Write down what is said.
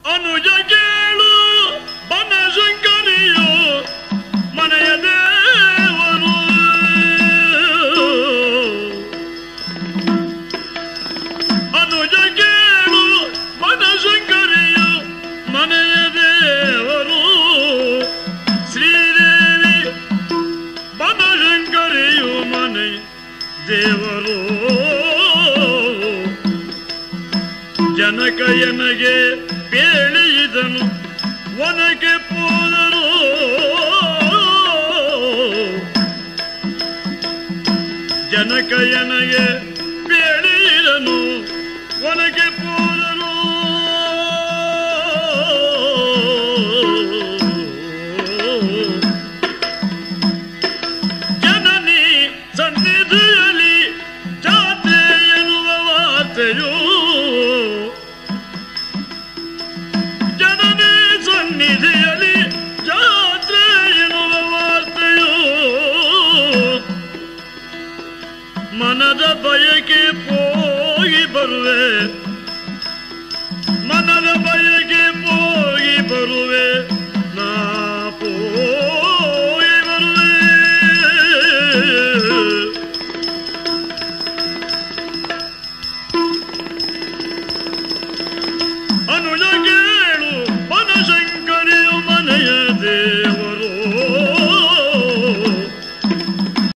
ಅನುಜ ಕೇಳು ಬನಶಂಕರಿಯು ಮನೆಯ ದೇವರು ಅನುಜ ಕೇಳು ಬನಶಂಕರಿಯು ಮನೆಯ ದೇವರು ಶ್ರೀದೇವಿ ಬನಶಂಕರಿಯು ಮನೆ ದೇವರು ಜನಕಯನಗೆ ಬೇಳಿದನು ಒನಗೆ ಪೋದರು ಜನಕಯನಗೆ ಬೇಳಿದನು ಒನಗೆ ಪೋದರು ಜನನಿ ಸನ್ನಿಧಿಯಲ್ಲಿ ಜಾತ್ರೆ ಎನ್ನುವ ವಾರ್ತೆಯು ಜನನಿ ಸನ್ನಿಧಿಯಲ್ಲಿ ಜಾತ್ರೆ ಎನ್ನುವ ವಾರ್ತೆಯು ಮನದ ಬಯಕೆ ಹೋಗಿ ಬರುವೆ ಮನದ ಬಯಕೆ ಹೋಗಿ ಬರುವೆ ನಾ ಹೋಗಿ ಬರುವೆ ಅನುಜ